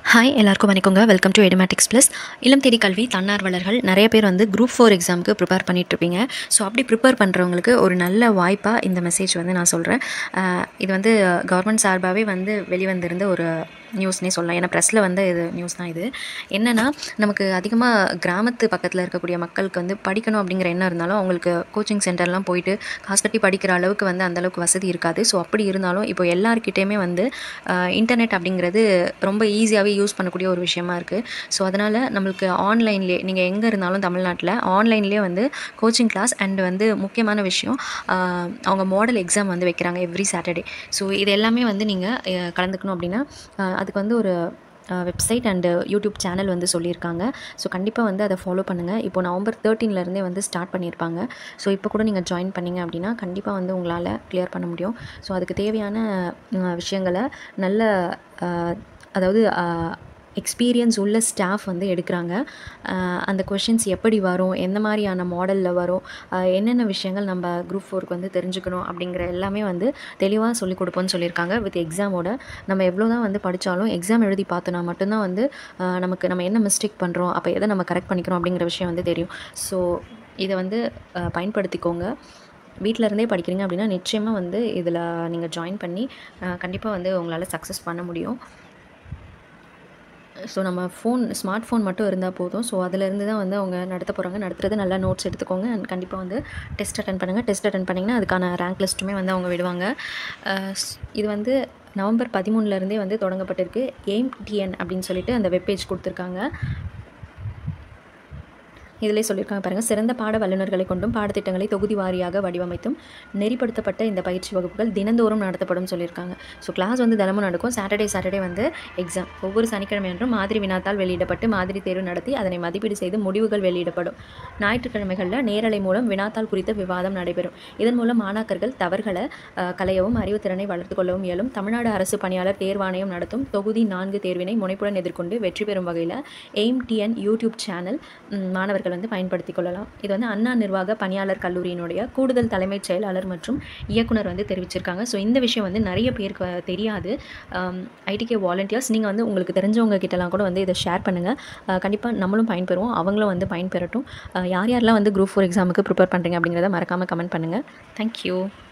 hi எல்லாருக்கும் வணக்கங்க welcome to Edumatics plus இளம் தேடி கல்வி தன்னார்வலர்கள் நிறைய பேர் வந்து குரூப் ஃபோர் எக்ஸாமுக்கு ப்ரிப்பேர் பண்ணிகிட்ருப்பீங்க ஸோ அப்படி ப்ரிப்பேர் பண்ணுறவங்களுக்கு ஒரு நல்ல வாய்ப்பாக இந்த மெசேஜ் வந்து நான் சொல்கிறேன் இது வந்து கவர்மெண்ட் சார்பாகவே வந்து வெளிவந்திருந்த ஒரு நியூஸ்னே சொல்லலாம் ஏன்னா ப்ரெஸ்ஸில் வந்து இது நியூஸ் தான் இது என்னென்னா நமக்கு அதிகமாக கிராமத்து பக்கத்தில் இருக்கக்கூடிய மக்களுக்கு வந்து படிக்கணும் அப்படிங்கிற எண்ணம் இருந்தாலும் அவங்களுக்கு கோச்சிங் சென்டர்லாம் போயிட்டு காசு கட்டி படிக்கிற அளவுக்கு வந்து அந்தளவுக்கு வசதி இருக்காது ஸோ அப்படி இருந்தாலும் இப்போ எல்லாருக்கிட்டேயுமே வந்து இன்டர்நெட் அப்படிங்கிறது ரொம்ப ஈஸியாகவே யூஸ் பண்ணக்கூடிய ஒரு விஷயமா இருக்குது ஸோ அதனால் நம்மளுக்கு ஆன்லைன்லேயே நீங்கள் எங்கே இருந்தாலும் தமிழ்நாட்டில் ஆன்லைன்லேயே வந்து கோச்சிங் கிளாஸ் அண்ட் வந்து முக்கியமான விஷயம் ஆஹ் அவங்க மாடல் எக்ஸாம் வந்து வைக்கிறாங்க எவ்ரி சாட்டர்டே ஸோ இது எல்லாமே வந்து நீங்கள் கலந்துக்கணும் அப்படின்னா ஆஹ் அதுக்கு வந்து ஒரு வெப்சைட் அண்டு யூடியூப் சேனல் வந்து சொல்லியிருக்காங்க ஸோ கண்டிப்பாக வந்து அதை ஃபாலோ பண்ணுங்கள் இப்போ நவம்பர் தேர்ட்டீன்லேருந்தே வந்து ஸ்டார்ட் பண்ணியிருப்பாங்க ஸோ இப்போ கூட நீங்கள் ஜாயின் பண்ணீங்க அப்படின்னா கண்டிப்பாக வந்து உங்களால் கிளியர் பண்ண முடியும் ஸோ அதுக்கு தேவையான அஹ், விஷயங்களை நல்ல அஹ், அதாவது எக்ஸ்பீரியன்ஸ் உள்ள ஸ்டாஃப் வந்து எடுக்கிறாங்க அஹ், அந்த கொஷின்ஸ் எப்படி வரும் எந்த மாதிரியான மாடலில் வரும் அஹ், என்னென்ன விஷயங்கள் நம்ம குரூப் ஃபோருக்கு வந்து தெரிஞ்சுக்கணும் அப்படிங்கிற எல்லாமே வந்து தெளிவாக சொல்லிக் கொடுப்போம்னு சொல்லியிருக்காங்க வித் எக்ஸாமோட நம்ம எவ்வளோ தான் வந்து படித்தாலும் எக்ஸாம் எழுதி பார்த்தோன்னா மட்டும்தான் வந்து அஹ், நமக்கு நம்ம என்ன மிஸ்டேக் பண்ணுறோம் அப்போ எதை நம்ம கரெக்ட் பண்ணிக்கிறோம் அப்படிங்கிற விஷயம் வந்து தெரியும் ஸோ இதை வந்து அஹ், பயன்படுத்திக்கோங்க வீட்டில் இருந்தே படிக்கிறீங்க அப்படின்னா நிச்சயமாக வந்து இதில் நீங்கள் ஜாயின் பண்ணி கண்டிப்பாக வந்து உங்களால் சக்ஸஸ் பண்ண முடியும் ஸோ நம்ம ஃபோன் ஸ்மார்ட் ஃபோன் மட்டும் இருந்தால் போதும் ஸோ அதிலேருந்து தான் வந்து அவங்க நடத்த போகிறாங்க நடத்துறது நல்லா நோட்ஸ் எடுத்துக்கோங்க அண்ட் கண்டிப்பாக வந்து டெஸ்ட் அட்டன் பண்ணுங்கள் டெஸ்ட் அட்டன் பண்ணிங்கன்னா அதுக்கான ரேங்க் லிஸ்ட்டுமே வந்து அவங்க விடுவாங்க அஹ் ஸ்- இது வந்து நவம்பர் பதிமூணுலேருந்தே வந்து தொடங்கப்பட்டிருக்கு எய்ம் டிஎன் அப்படின்னு சொல்லிட்டு அந்த வெப்பேஜ் கொடுத்துருக்காங்க இதிலே சொல்லியிருக்காங்க பாருங்கள் சிறந்த பாட வல்லுநர்களை கொண்டும் பாடத்திட்டங்களை தொகுதி வாரியாக வடிவமைத்தும் நெறிப்படுத்தப்பட்ட இந்த பயிற்சி வகுப்புகள் தினந்தோறும் நடத்தப்படும் சொல்லியிருக்காங்க ஸோ கிளாஸ் வந்து தினமும் நடக்கும் சாட்டர்டே சாட்டர்டே வந்து எக்ஸாம் ஒவ்வொரு சனிக்கிழமை என்றும் மாதிரி வினாத்தால் வெளியிடப்பட்டு மாதிரி தேர்வு நடத்தி அதனை மதிப்பீடு செய்து முடிவுகள் வெளியிடப்படும் ஞாயிற்றுக்கிழமைகளில் நேரலை மூலம் வினாத்தாள் குறித்த விவாதம் நடைபெறும் இதன் மூலம் மாணாக்கர்கள் தவறுகளை அஹ், களையவும் அறிவுத்திறனை வளர்த்துக் கொள்ளவும் இயலும் தமிழ்நாடு அரசு பணியாளர் தேர்வாணையம் நடத்தும் தொகுதி நான்கு தேர்வினை முனைப்புடன் எதிர்கொண்டு வெற்றி பெறும் வகையில் எய்ம் டிஎன் யூடியூப் சேனல் ம், மாணவர்கள் வந்து பயன்படுத்திக் கொள்ளலாம் இது வந்து அண்ணா நிர்வாக பணியாளர் கல்லூரியினுடைய கூடுதல் தலைமைச் செயலாளர் மற்றும் இயக்குனர் வந்து தெரிவிச்சிருக்காங்க ஸோ இந்த விஷயம் வந்து நிறைய பேருக்கு வ- தெரியாது ஐடிகே வாலண்டியர்ஸ் நீங்கள் வந்து உங்களுக்கு தெரிஞ்சவங்க கிட்டலாம் கூட வந்து இதை ஷேர் பண்ணுங்கள் கண்டிப்பாக நம்மளும் பயன்பெறுவோம் அவங்களும் வந்து பயன்பெறட்டும் அஹ் யார் யாரெல்லாம் வந்து குரூப் ஃபோர் எக்ஸாமுக்கு ப்ரிப்பேர் பண்ணுறீங்க அப்படிங்கிறத மறக்காமல் கமெண்ட் பண்ணுங்கள் தேங்க்யூ